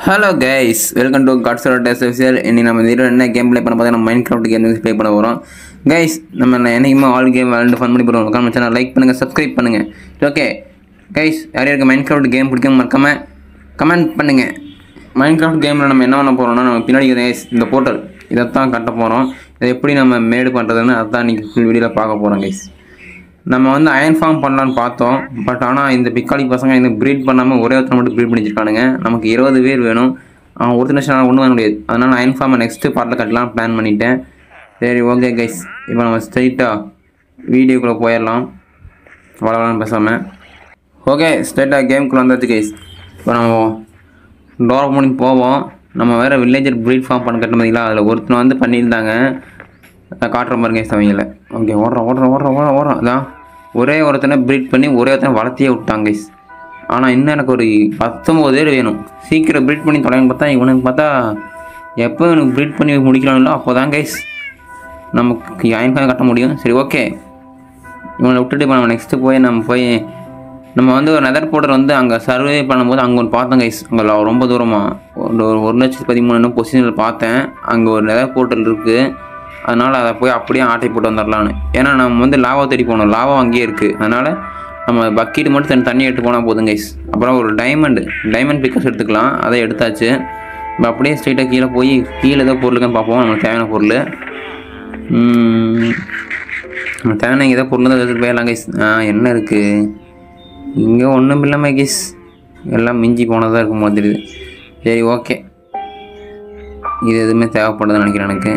Hello guys welcome to Gods Test Official இன்னைக்கு நம்ம இதில் என்ன கேம் ப்ளே பண்ண பார்த்தா மைண்ட் கிராஃப்ட் கேம் ப்ளே பண்ண போகிறோம் கைஸ் நம்ம என்ன என்னைக்குமே ஆல் கேம் விளாண்டு ஃபன் பண்ணி போகிறோம் நம்ம சேனல் லைக் பண்ணுங்கள் சப்ஸ்கிரைப் பண்ணுங்கள் ஓகே கைஸ் யார் யாருக்கு மைண்ட் கிராஃப்ட் கேம் பிடிக்கும் மறக்காம கமெண்ட் பண்ணுங்கள் மைண்ட் கிராஃப்ட் கேமில் நம்ம என்ன பண்ண போகிறோம்னா நம்ம பின்னாடி கைஸ் இந்த போர்ட்டல் இதைத்தான் கட்ட போகிறோம் இதை எப்படி நம்ம மேடு பண்ணுறதுன்னு அதான் இன்றைக்கி ஃபுல் வீடியோவில் பார்க்க போகிறோம் கைஸ் நம்ம வந்து அயன் ஃபார்ம் பண்ணலான்னு பார்த்தோம் பட் ஆனால் இந்த பிக்காளி பசங்க இந்த ப்ரீட் பண்ணாமல் ஒரே ஒருத்தர் மட்டும் ப்ரீட் பண்ணிச்சிருக்கானுங்க நமக்கு இருபது பேர் வேணும் அவன் ஒருத்தர் நிமிஷம் ஒன்றும் பண்ண முடியாது அதனால் அயன் ஃபார்மை நெக்ஸ்ட்டு பார்ட்டில் கட்டலாம் பிளான் பண்ணிட்டேன் சரி ஓகே கைஸ் இப்போ நம்ம ஸ்ட்ரைட்டாக வீடியோக்குள்ளே போயிடலாம் வளவலான்னு பேசாமல் ஓகே ஸ்ட்ரைட்டாக கேமுக்குள்ளே வந்தாச்சு கைஸ் இப்போ நம்ம டோர் பண்ணி போவோம் நம்ம வேறு வில்லேஜர் ப்ரீட் ஃபார்ம் பண்ண கட்ட பார்த்தீங்களா அதில் ஒருத்தனை வந்து பண்ணியிருந்தாங்க நான் காட்டுற மாதிரி கைஸ் அவங்கள ஓகே ஓடுறோம் ஓடுறோம் ஓடுறோம் ஓடுறோம் ஓடுறோம் அதான் ஒரே ஒருத்தனை ப்ரீட் பண்ணி ஒரே ஒருத்தனை வளர்த்தியே விட்டாங்க கைஸ் ஆனால் இன்னும் எனக்கு ஒரு பத்தொம்போது பேர் வேணும் சீக்கிரம் ப்ரீட் பண்ணி தொலைன்னு பார்த்தா இவனுக்கு பார்த்தா எப்போ இவனுக்கு ப்ரீட் பண்ணி முடிக்கலாம்ல அப்போ தான் கைஸ் நமக்கு அயன்காக கட்ட முடியும் சரி ஓகே இவனை விட்டுட்டு இப்போ நம்ம நெக்ஸ்ட்டு போய் நம்ம போய் நம்ம வந்து ஒரு நெதர் போர்டர் வந்து அங்கே சர்வே பண்ணும்போது அங்கே ஒன்று பார்த்தோம் கைஸ் அங்கே ரொம்ப தூரமாக ஒரு ஒரு ஒரு லட்சத்தி பதிமூணு பொசிஷனில் பார்த்தேன் அங்கே ஒரு நெதர் போர்ட்டல் இருக்குது அதனால் அதை போய் அப்படியே ஆட்டை போட்டு வந்துடலான்னு ஏன்னா நம்ம வந்து லாவா தேடி போகணும் லாவா அங்கேயே இருக்குது அதனால் நம்ம பக்கெட் மட்டும் தண்ணி தண்ணி எடுத்து போனால் போதும் கைஸ் அப்புறம் ஒரு டைமண்டு டைமண்ட் பிக்கர்ஸ் எடுத்துக்கலாம் அதை எடுத்தாச்சு இப்போ அப்படியே ஸ்ட்ரைட்டாக கீழே போய் கீழே ஏதோ பொருளுக்குன்னு பார்ப்போம் நமக்கு தேவையான பொருள் உம், நமக்கு தேவையான ஏதோ பொருள் தான் எடுத்துகிட்டு போயிடலாம் கைஸ் ஆ என்ன இருக்குது இங்கே ஒன்றும் இல்லாமல் கைஸ் எல்லாம் மிஞ்சி போனதாக இருக்கும் போது தெரியுது சரி ஓகே இது எதுவுமே தேவைப்படுதுன்னு நினைக்கிறேன் எனக்கு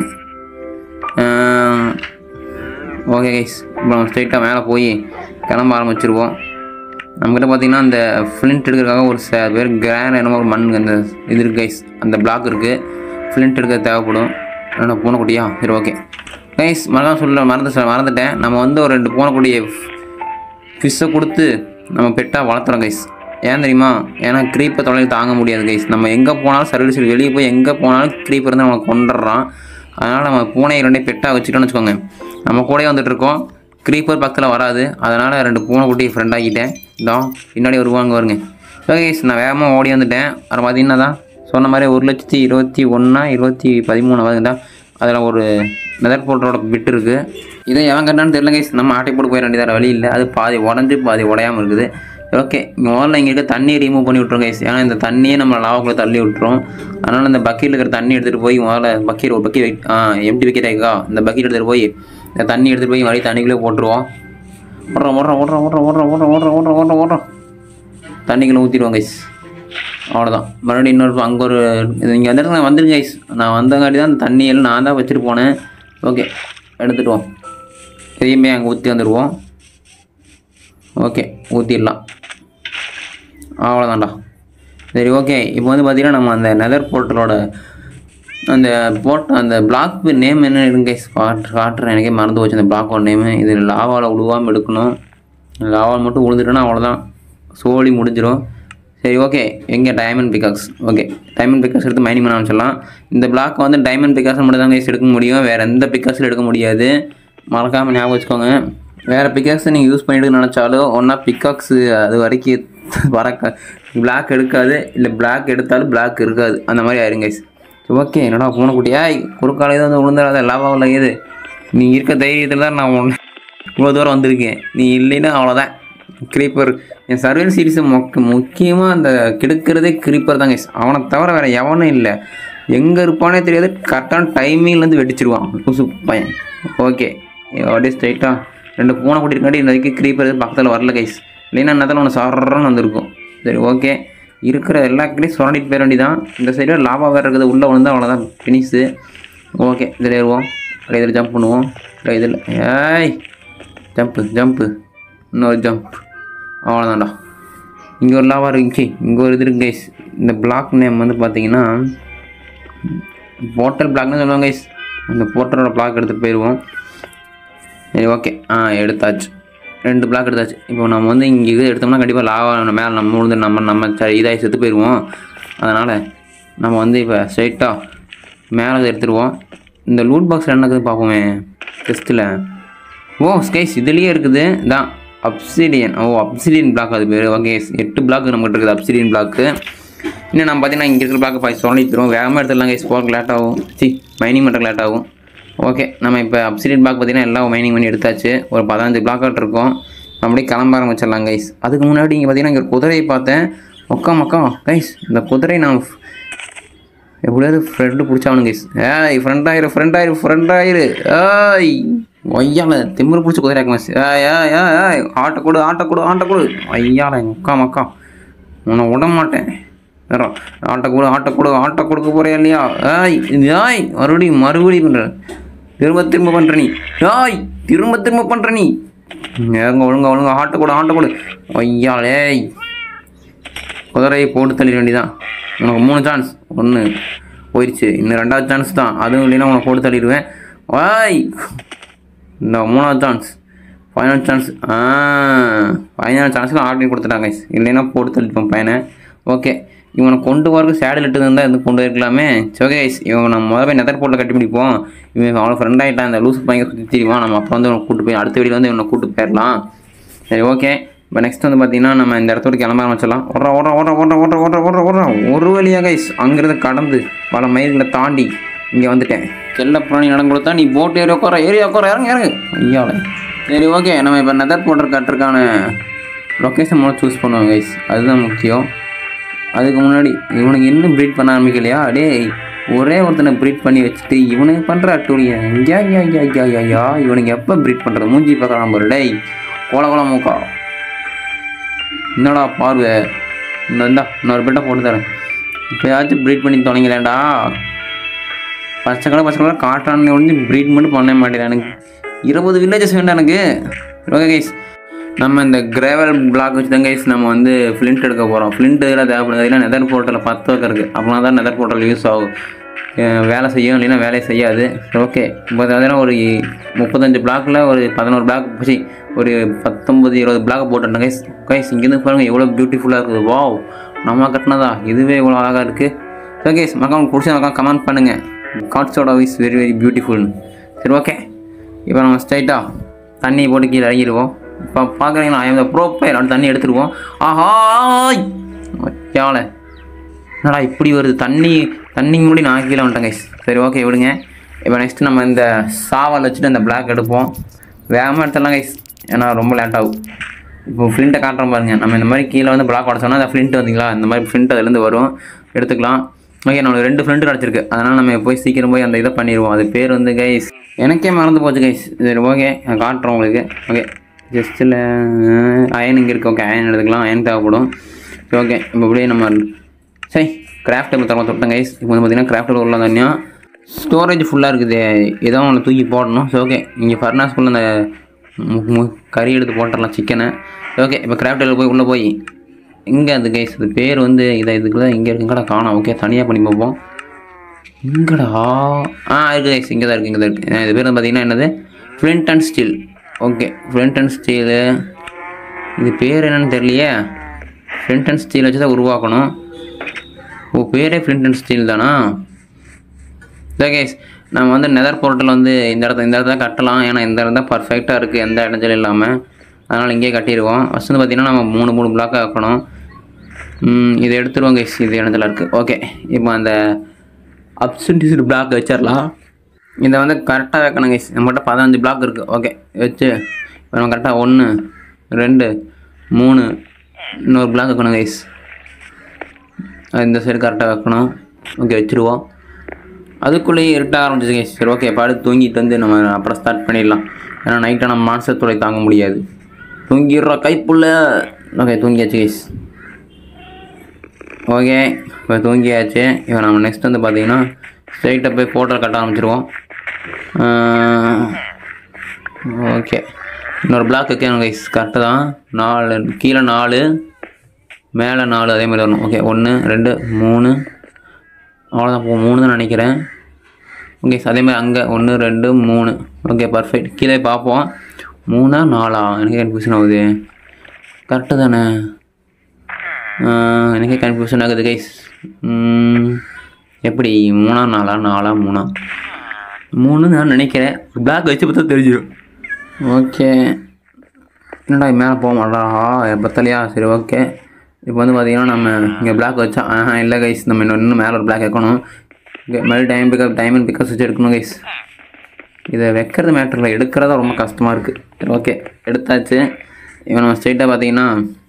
ஓகே கைஸ் இப்போ நம்ம ஸ்ட்ரைட்டாக மேலே போய் கிளம்ப ஆரம்பிச்சிருவோம் நம்மக்கிட்ட பார்த்தீங்கன்னா அந்த ஃப்ளிண்ட் எடுக்கிறதுக்காக ஒரு ச பேர் கிராண்ட் என்னமோ ஒரு மண் அந்த இது இருக்குது கைஸ் அந்த பிளாக் இருக்குது ஃப்ளிண்ட் எடுக்க தேவைப்படும் என்ன பூனைக்குட்டியா சரி ஓகே கைஸ் மறக்காம சொல்ல மறந்து மறந்துட்டேன் நம்ம வந்து ஒரு ரெண்டு பூனைக்குட்டியை ஃபிஷ்ஷை கொடுத்து நம்ம பெட்டாக வளர்த்துறோம் கைஸ் ஏன் தெரியுமா ஏன்னா க்ரீப்பை தொலைவில் தாங்க முடியாது கைஸ் நம்ம எங்கே போனாலும் சர்வீஸ் வெளியே போய் எங்கே போனாலும் க்ரீப்பர் வந்து நம்ம கொண்டுடுறான் அதனால் நம்ம பூனையை ரெண்டே பெட்டாக வச்சுட்டோம்னு வச்சுக்கோங்க நம்ம கூடயே வந்துட்டு இருக்கோம் க்ரீப்பர் பக்கத்தில் வராது அதனால் ரெண்டு பூனை குட்டியை ஃப்ரெண்ட் ஆக்கிட்டேன் இதான் பின்னாடி வருவாங்க வருங்க ஓகே கைஸ் நான் வேகமாக ஓடி வந்துட்டேன் அப்புறம் பார்த்தீங்கன்னா தான் சொன்ன மாதிரி ஒரு லட்சத்தி இருபத்தி ஒன்றா இருபத்தி பதிமூணு வருதுதான் அதில் ஒரு நெதர் போல்டரோட பிட் இருக்குது இதை எவன் கட்டான்னு தெரியல கைஸ் நம்ம ஆட்டை போட்டு போயிட வேண்டியதாக வழி இல்லை அது பாதி உடஞ்சி பாதி உடையாமல் இருக்குது ஓகே முதல்ல இங்கே இருக்க தண்ணியை ரிமூவ் பண்ணி விட்ருவோம் கைஸ் ஏன்னா இந்த தண்ணியே நம்ம லாவாக்குள்ளே தள்ளி விட்டுரும் அதனால் இந்த பக்கெட்டில் இருக்கிற தண்ணி எடுத்துகிட்டு போய் முதல்ல பக்கெட் ஒரு பக்கெட் வைக் ஆ எம்டி பக்கெட் ஆகிக்கா இந்த பக்கெட் எடுத்துகிட்டு போய் இந்த தண்ணி எடுத்துகிட்டு போய் மறுபடியும் தண்ணிக்குள்ளே போட்டுருவோம் ஓடுறோம் ஓடுறோம் ஓடுறோம் ஓடுறோம் ஓடுறோம் ஓடுறோம் ஓடுறோம் ஓடுறோம் ஓடுறோம் ஓடுறோம் தண்ணிக்குள்ளே ஊற்றிடுவோம் கைஸ் அவ்வளோதான் மறுபடியும் இன்னொரு அங்கே ஒரு இது இங்கே வந்துட்டு நான் வந்துருங்க கைஸ் நான் வந்தங்காட்டி தான் அந்த தண்ணியெல்லாம் நான் தான் வச்சுட்டு போனேன் ஓகே எடுத்துட்டுவோம் திரும்பி அங்கே ஊற்றி வந்துடுவோம் ஓகே ஊற்றிடலாம் அவ்வளோதான்டா சரி ஓகே இப்போ வந்து பார்த்தீங்கன்னா நம்ம அந்த நெதர் போர்ட்டலோட அந்த போட் அந்த பிளாக் நேம் என்ன இருங்க காட்டு காட்டுறேன் எனக்கே மறந்து போச்சு அந்த பிளாக்கோட நேமு இது லாவாவில் விழுவாமல் எடுக்கணும் லாவாவில் மட்டும் விழுந்துட்டோன்னா அவ்வளோதான் சோழி முடிஞ்சிடும் சரி ஓகே எங்கே diamond pickaxe okay diamond pickaxe எடுத்து மைனிங் பண்ண ஆரம்பிச்சிடலாம் இந்த பிளாக் வந்து டைமண்ட் பிகாக்ஸ் மட்டும் தான் guys எடுக்க முடியும் வேறு எந்த பிகாக்ஸில் எடுக்க முடியாது மறக்காமல் ஞாபகம் வச்சுக்கோங்க வேறு பிகாக்ஸ் நீங்கள் யூஸ் பண்ணிட்டு நினச்சாலும் ஒன்றா பிகாக்ஸு அது வரைக்கும் வரக்க பிளாக் எடுக்காது இல்லை பிளாக் எடுத்தாலும் பிளாக் இருக்காது அந்த மாதிரி ஆயிருங்க guys ஓகே என்னடா பூனைக்குட்டியா குறுக்கால ஏதோ வந்து விழுந்துடாத லாபாவில் ஏது நீ இருக்க தைரியத்தில் தான் நான் உன்னை இவ்வளோ தூரம் வந்திருக்கேன் நீ இல்லைன்னா அவ்வளோதான் க்ரீப்பர் என் சர்வேல் சீரிஸ் மொக்க முக்கியமாக அந்த கெடுக்கிறதே க்ரீப்பர் தான் கைஸ் அவனை தவிர வேறு எவனும் இல்லை எங்கே இருப்பானே தெரியாது கரெக்டான டைமிங்லேருந்து வெடிச்சிருவான் புதுசு பையன் ஓகே அப்படியே ஸ்ட்ரைட்டாக ரெண்டு பூனை குட்டி இருக்காட்டி இந்த வரைக்கும் க்ரீப்பர் எதுவும் பக்கத்தில் வரல கைஸ் இல்லைன்னா என்னத்தில் ஒன்று சாடுறன்னு வந்திருக்கும் சரி ஓகே இருக்கிற எல்லா கிட்டையும் சுரண்டிட்டு போயிட வேண்டியதான் இந்த சைடில் லாபா வேறு இருக்குது உள்ளே விழுந்தா அவ்வளோதான் ஃபினிஷு ஓகே இதில் ஏறுவோம் அப்படியே இதில் ஜம்ப் பண்ணுவோம் இல்லை இதில் ஏய் ஜம்ப்பு ஜம்ப்பு இன்னொரு ஜம்ப் அவ்வளோதான்டா இங்கே ஒரு லாவா இருந்துச்சு இங்கே ஒரு இது இருக்கு கைஸ் இந்த பிளாக் நேம் வந்து பார்த்தீங்கன்னா போர்ட்டல் பிளாக்னு சொல்லுவாங்க கைஸ் அந்த போர்ட்டலோட பிளாக் எடுத்துகிட்டு போயிடுவோம் சரி ஓகே ஆ எடுத்தாச்சு ரெண்டு பிளாக் எடுத்தாச்சு இப்போ நம்ம வந்து இங்கே இது எடுத்தோம்னா கண்டிப்பாக லாவா மேலே நம்ம விழுந்து நம்ம நம்ம ச- இதாகி செத்து போயிடுவோம் அதனால் நம்ம வந்து இப்போ ஸ்ட்ரைட்டாக மேலே இதை எடுத்துருவோம் இந்த லூட் பாக்ஸில் என்ன இருக்குது பார்ப்போமே டெஸ்ட்டில் ஓ ஸ்கைஸ் இதுலேயே இருக்குது தான் அப்சிடியன் ஓ அப்சிடியன் பிளாக் அது பேர் ஓகே எட்டு பிளாக் நம்மகிட்ட இருக்குது அப்சிடியன் பிளாக்கு இன்னும் நம்ம பார்த்தீங்கன்னா இங்கே இருக்கிற பிளாக் பாய் சொல்லிட்டுருவோம் வேகமாக எடுத்துடலாம் கைஸ் போகிறக்கு லேட் ஆகும் சி மைனிங் பண்ணுறதுக்கு லேட் ஆகும் ஓகே நம்ம இப்போ அப்சிலியட் பிளாக் பார்த்தீங்கன்னா எல்லாம் மைனிங் பண்ணி எடுத்தாச்சு ஒரு பதினஞ்சு பிளாக் அவுட் இருக்கும் அப்படியே கிளம்ப ஆரம்பிச்சிடலாம் கைஸ் அதுக்கு முன்னாடி இங்கே பார்த்தீங்கன்னா இங்கே ஒரு குதிரையை பார்த்தேன் ஒக்கா மக்கா கைஸ் இந்த குதிரை நான் எப்படியாவது ஃப்ரெண்டு பிடிச்சாவணும் கைஸ் ஏய் ஃப்ரெண்ட் ஆயிரு ஃப்ரெண்ட் ஆயிரு ஃப்ரெண்ட் ஆயிரு ஏய் ஒய்யால திமிரு பிடிச்சி குதிரை மிஸ் ஏய் ஏய் ஏய் ஏய் ஆட்டை கொடு ஆட்டை கொடு ஆட்டை கொடு ஒய்யால ஒக்கா மக்கா உன்னை விட மாட்டேன் வேற ஆட்டை கொடு ஆட்டை கொடு ஆட்டை கொடுக்க போறியா இல்லையா ஏய் இது ஏய் மறுபடியும் மறுபடியும் பண்ணுற திரும்ப திரும்ப பண்ணுற நீ ஏய் திரும்ப திரும்ப பண்ணுற நீ ஏங்க ஒழுங்கா ஒழுங்கா ஆட்டை கொடு ஆட்டை கொடு ஒய்யாலே குதிரையை போட்டு தள்ளிட வேண்டியதான் உனக்கு மூணு சான்ஸ் ஒன்று போயிடுச்சு இன்னும் ரெண்டாவது சான்ஸ் தான் அதுவும் இல்லைன்னா உனக்கு போட்டு தள்ளிடுவேன் வாய் இந்த மூணாவது சான்ஸ் ஃபைனல் சான்ஸ் ஆ ஃபைனல் சான்ஸில் ஆர்டர் கொடுத்துட்டாங்க guys. இல்லைன்னா போட்டு தள்ளிப்போம் பையனை ஓகே இவனை கொண்டு வரக்கு சேடல் இட்டு இருந்தால் இது கொண்டு இருக்கலாமே சரி ஓகே guys. இவன் நம்ம முதல்ல போய் நெதர் போட்டில் கட்டி பிடிப்போம் இவன் அவனை ஃப்ரெண்ட் ஆகிட்டான் இந்த லூஸ் பையன் சுற்றி தெரியுமா நம்ம அப்புறம் வந்து இவனை கூட்டு போய் அடுத்த வீடியோ வந்து இவனை கூட்டு போயிடலாம் சரி ஓகே இப்போ நெக்ஸ்ட் வந்து பார்த்தீங்கன்னா நம்ம இந்த இடத்தோட கிளம்ப ஆரம்பிச்சிடலாம் ஓடுற ஓடுற ஓடுற ஓடுற ஓடுற ஓடுற ஓடுற ஓடுற ஒரு வழியாக கைஸ் அங்கிருந்து கடந்து பல மைல்களை தாண்டி இங்கே வந்துட்டேன் செல்ல பிராணி நடம் கொடுத்தா நீ போட்டு ஏறி உட்கார ஏறி உட்கார இறங்க இறங்கு ஐயாவே சரி ஓகே நம்ம இப்போ நெதர் போட்டர் கட்டுறதுக்கான லொக்கேஷன் மூலம் சூஸ் பண்ணுவோம் கைஸ் அதுதான் முக்கியம் அதுக்கு முன்னாடி இவனுக்கு இன்னும் ப்ரீட் பண்ண ஆரம்பிக்கலையா டேய் ஒரே ஒருத்தனை ப்ரீட் பண்ணி வச்சுட்டு இவனுக்கு பண்ணுற அட்டுடைய ஐயா ஐயா ஐயா ஐயா ஐயா ஐயா இவனுக்கு எப்போ ப்ரீட் பண்ணுறது மூஞ்சி பார்க்கலாம் பாரு டேய் கோல கோல மூக்கா என்னடா பார்வை இந்த இந்தா இன்னொரு பெட்டை போட்டு தரேன் இப்போயாச்சும் ப்ரீட் பண்ணி தொலைங்களேண்டா பச்சை கலர் பச்சை கலர் காட்டான்னு ஒன்று ப்ரீட் மட்டும் பண்ண மாட்டேன் எனக்கு இருபது வில்லேஜஸ் வேண்டாம் எனக்கு ஓகே கைஸ் நம்ம இந்த கிரேவல் பிளாக் வச்சு தான் கைஸ் நம்ம வந்து ஃப்ளிண்ட் எடுக்க போகிறோம் ஃப்ளிண்ட் இதெல்லாம் தேவைப்படுது இதெல்லாம் நெதர் போர்ட்டலில் பத்து வைக்க இருக்குது அப்படின்னா தான் நெதர் போர்ட்டல் யூஸ் ஆகும் அஹ் வேலை செய்யும் இல்லைன்னா வேலையை செய்யாது ஓகே இப்போ பார்த்தீங்கன்னா ஒரு முப்பத்தஞ்சு பிளாக்கில் ஒரு பதினோரு பிளாக் போச்சு ஒரு பத்தொம்பது இருபது பிளாக் போட்டுட்டேன் கைஸ் கைஸ் இங்கேருந்து பாருங்கள் எவ்வளோ பியூட்டிஃபுல்லாக இருக்குது வாவ் நம்ம கட்டினதா இதுவே இவ்வளோ அழகாக இருக்குது ஸோ கைஸ் மக்கள் பிடிச்ச மக்கள் கமெண்ட் பண்ணுங்கள் காட்ஸோட வைஸ் வெரி வெரி பியூட்டிஃபுல்னு சரி ஓகே இப்போ நம்ம ஸ்ட்ரைட்டாக தண்ணி போட்டு கீழே இறங்கிடுவோம் இப்போ பார்க்குறீங்களா இந்த ப்ரோ பிளேயர் அப்படி தண்ணி எடுத்துருவோம் ஆஹாய் யாழை என்னடா இப்படி வருது தண்ணி தண்ணி முடி நான் கீழே வந்துட்டேன் கைஸ் சரி ஓகே விடுங்க இப்போ நெக்ஸ்ட் நம்ம இந்த சாவல் வச்சுட்டு அந்த பிளாக் எடுப்போம் வேகமாக எடுத்துடலாம் கைஸ் ஏன்னா ரொம்ப லேட் ஆகும் இப்போ ஃப்ளிண்ட்டை காட்டுறோம் பாருங்க நம்ம இந்த மாதிரி கீழே வந்து பிளாக் உடச்சோம்னா அந்த ஃப்ளிண்ட் வந்தீங்களா இந்த மாதிரி ஃப்ளிண்ட் அதுலேருந்து வரும் எடுத்துக்கலாம் ஓகே நம்மளுக்கு ரெண்டு ஃப்ளிண்ட் கிடச்சிருக்கு அதனால் நம்ம போய் சீக்கிரம் போய் அந்த இதை பண்ணிடுவோம் அது பேர் வந்து கைஸ் எனக்கே மறந்து போச்சு கைஸ் சரி ஓகே நான் காட்டுறோம் உங்களுக்கு ஓகே ஜஸ்ட்டில் அயன் இங்கே இருக்குது ஓகே அயன் எடுத்துக்கலாம் அயன் தேவைப்படும் சரி ஓகே இப்போ அப்படியே நம்ம சரி கிராஃப்ட் டேபிள் தரமா தொட்டேன் கைஸ் இப்போ வந்து பார்த்தீங்கன்னா கிராஃப்ட் டேபிள் உள்ள தனியாக ஸ்டோரேஜ் ஃபுல்லாக இருக்குது ஏதோ ஒன்று தூக்கி போடணும் ஸோ ஓகே இங்கே ஃபர்னாஸ்குள்ளே அந்த மு- மு- கறி எடுத்து போட்டுடலாம் சிக்கனை ஓகே இப்போ கிராஃப்ட் டேபிள் போய் உள்ளே போய் இங்கே அது கைஸ் இது பேர் வந்து இதை இதுக்குள்ள இங்கே இருக்குங்கடா காணோம் ஓகே தனியாக பண்ணி பார்ப்போம் இங்கடா ஆ இருக்குது கைஸ் இங்கே தான் இருக்குது இங்கே தான் இருக்குது இது பேர் வந்து பார்த்தீங்கன்னா என்னது flint and steel okay flint and steel இது பேர் என்னன்னு தெரியலையே ஃப்ளிண்ட் அண்ட் ஸ்டீல் வச்சு தான் உருவாக்கணும் ஓ பேரே ஃப்ளிண்ட் அண்ட் ஸ்டீல் தானா கேஸ் நம்ம வந்து நெதர் போர்ட்டல் வந்து இந்த இடத்த இந்த இடத்துல கட்டலாம் ஏன்னா இந்த இடம் தான் பர்ஃபெக்டாக இருக்குது எந்த இடைஞ்சலும் இல்லாமல் அதனால் இங்கேயே கட்டிடுவோம் ஃபஸ்ட் வந்து பார்த்திங்கன்னா நம்ம மூணு மூணு பிளாக்காக வைக்கணும் ம், இதை எடுத்துருவோம் கைஸ் இது இடத்துல இருக்குது ஓகே இப்போ அந்த அப்சன்டிஸ்டு பிளாக் வச்சிடலாம் இதை வந்து கரெக்டாக வைக்கணும் கைஸ் நம்மகிட்ட பதினஞ்சு பிளாக் இருக்குது ஓகே வச்சு இப்போ நம்ம கரெக்டாக ஒன்று ரெண்டு மூணு இன்னொரு பிளாக் வைக்கணும் கைஸ் இந்த சைடு கரெக்டாக வைக்கணும் ஓகே வச்சுருவோம் அதுக்குள்ளேயே இருட்ட ஆரம்பிச்சிச்சு கைஸ் சரி ஓகே படுத்து தூங்கிட்டு வந்து நம்ம அப்புறம் ஸ்டார்ட் பண்ணிடலாம் ஏன்னா நைட்டை நம்ம மான்சர் துளை தாங்க முடியாது தூங்கிடுறோம் கைப்புள்ள ஓகே தூங்கியாச்சு கைஸ் ஓகே இப்போ தூங்கியாச்சு இப்போ நம்ம நெக்ஸ்ட் வந்து பார்த்தீங்கன்னா ஸ்ட்ரைட்டாக போய் போர்ட்டல் கட்ட ஆரம்பிச்சிருவோம் ஓகே இன்னொரு பிளாக் வைக்கணும் கைஸ் கரெக்டு தான் நாலு கீழே நாலு மேலே நாலு அதே மாதிரி வரணும் ஓகே ஒன்று ரெண்டு மூணு அவ்வளோதான் போ மூணு தான் நினைக்கிறேன் ஓகே அதே மாதிரி அங்கே ஒன்று ரெண்டு மூணு ஓகே பர்ஃபெக்ட் கீழே பார்ப்போம் மூணா நாலா எனக்கு கன்ஃபியூஷன் ஆகுது கரெக்டு தானே ஆஹ், எனக்கே கன்ஃபியூஷன் ஆகுது கைஸ் எப்படி மூணா நாலா நாலா மூணா மூணு நான் நினைக்கிறேன் பிளாக் வச்சு பார்த்தா தெரிஞ்சிடும் ஓகே என்னடா மேலே போக மாட்டா பத்தலையா சரி ஓகே இப்போ வந்து பார்த்தீங்கன்னா நம்ம இங்கே பிளாக் வச்சா ஆஹா இல்லை கைஸ் நம்ம இன்னும் இன்னும் மேலே ஒரு பிளாக் வைக்கணும் இங்கே மறுபடியும் டைம் பிக்கப் டைமண்ட் பிக்கப் வச்சு எடுக்கணும் கைஸ் இதை வைக்கிறது மேட்டரில் எடுக்கிறதா ரொம்ப கஷ்டமாக இருக்குது சரி ஓகே எடுத்தாச்சு இப்போ நம்ம ஸ்ட்ரைட்டாக பார்த்தீங்கன்னா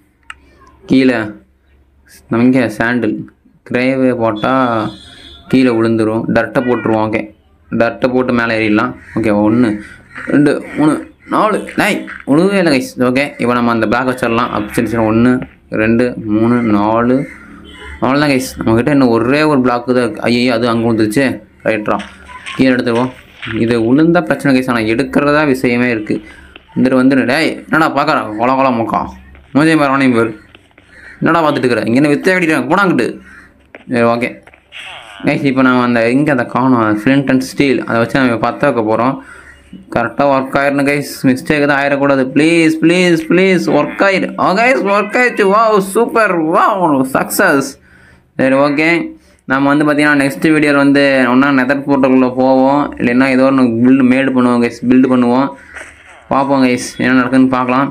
கீழே நம்ம இங்கே சாண்டில் கிரேவே போட்டால் கீழே விழுந்துரும் டர்ட்டை போட்டுருவோம் ஓகே டர்ட்டை போட்டு மேலே ஏறிடலாம் ஓகே ஒன்று ரெண்டு மூணு நாலு நை விழுவே இல்லை கைஸ் ஓகே இப்போ நம்ம அந்த பிளாக் வச்சிடலாம் அப்படி சரி சரி ஒன்று ரெண்டு மூணு நாலு அவ்வளோதான் கைஸ் நம்மக்கிட்ட இன்னும் ஒரே ஒரு பிளாக்கு தான் இருக்குது ஐயோ அது அங்கே விழுந்துருச்சு ரைட்ரா கீழே எடுத்துருவோம் இது உளுந்தா பிரச்சனை கைஸ் ஆனால் எடுக்கிறதா விஷயமே இருக்குது இந்த வந்து டேய் என்னடா பார்க்குறான் கொல கொல முக்கா மூஜை மரவனையும் பேர் என்னடா பார்த்துட்டு இருக்கிற இங்கே வித்த வெடிக்கிறேன் போனாங்கிட்டு சரி ஓகே கைஸ் இப்போ நம்ம அந்த இங்கே அந்த காணும் ஃப்ளிண்ட் அண்ட் ஸ்டீல் அதை வச்சு நம்ம பற்ற வைக்க போகிறோம் கரெக்டாக ஒர்க் ஆயிடணும் கைஸ் மிஸ்டேக் தான் ஆயிடக்கூடாது ப்ளீஸ் ப்ளீஸ் ப்ளீஸ் ஒர்க் ஆயிடு ஓ கைஸ் ஒர்க் ஆயிடுச்சு வா சூப்பர் வா சக்ஸஸ் சரி ஓகே நம்ம வந்து பார்த்தீங்கன்னா நெக்ஸ்ட் வீடியோவில் வந்து ஒன்றா நெதர் போட்டோக்குள்ளே போவோம் இல்லைன்னா ஏதோ ஒன்று பில்டு மேடு பண்ணுவோம் கைஸ் பில்டு பண்ணுவோம் பார்ப்போம் கைஸ் என்ன நடக்குதுன்னு பார்க்கலாம்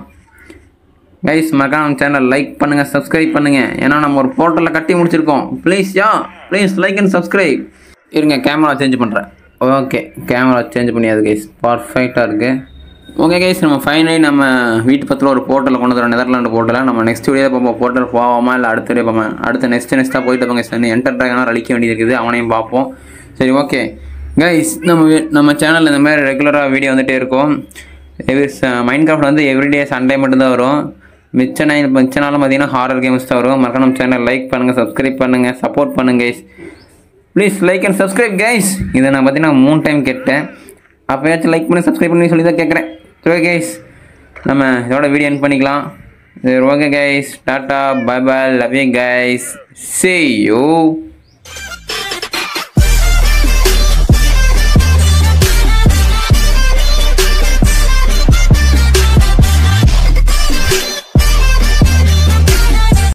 கைஸ் மறக்காம நம்ம சேனல் லைக் பண்ணுங்கள் சப்ஸ்கிரைப் பண்ணுங்கள் ஏன்னா நம்ம ஒரு போர்ட்டலில் கட்டி முடிச்சிருக்கோம் ப்ளீஸ் யா ப்ளீஸ் லைக் அண்ட் சப்ஸ்கிரைப் இருங்க கேமரா சேஞ்ச் பண்ணுறேன் ஓகே கேமரா சேஞ்ச் பண்ணியாது கைஸ் பர்ஃபெக்டாக இருக்குது ஓகே கைஸ் நம்ம ஃபைனலி நம்ம வீட்டு பக்கத்தில் ஒரு போர்ட்டலில் கொண்டு வரோம் நெதர்லாண்டு போர்ட்டலில் நம்ம நெக்ஸ்ட் வீடியோ பார்ப்போம் போர்ட்டல் போவோமா இல்லை அடுத்த வீடியோ பார்ப்போம் அடுத்த நெக்ஸ்ட் நெக்ஸ்ட்டாக போயிட்டு இருப்போம் கைஸ் என்டர் ட்ராகனாக அழிக்க வேண்டியது இருக்குது அவனையும் பார்ப்போம் சரி ஓகே கைஸ் நம்ம வி- நம்ம சேனலில் இந்த மாதிரி ரெகுலராக வீடியோ வந்துகிட்டே இருக்கும் எவ்ரி மைண்ட் கிராஃப்ட் வந்து எவ்ரிடே சண்டே மட்டும்தான் வரும் மிச்ச நாள் மிச்ச நாளும் பார்த்தீங்கன்னா ஹாரர் கேம்ஸ் தான் வரும் மறக்காம நம்ம சேனல் லைக் பண்ணுங்கள் சப்ஸ்கிரைப் பண்ணுங்கள் சப்போர்ட் பண்ணுங்க guys please like and subscribe guys இதை நான் பார்த்தீங்கன்னா மூணு டைம் கேட்டேன் அப்போயாச்சும் லைக் பண்ணி சப்ஸ்கிரைப் பண்ணி சொல்லி தான் கேட்குறேன் சரி கைஸ் நம்ம இதோட வீடியோ என் பண்ணிக்கலாம் சரி okay guys tata bye bye love you guys see you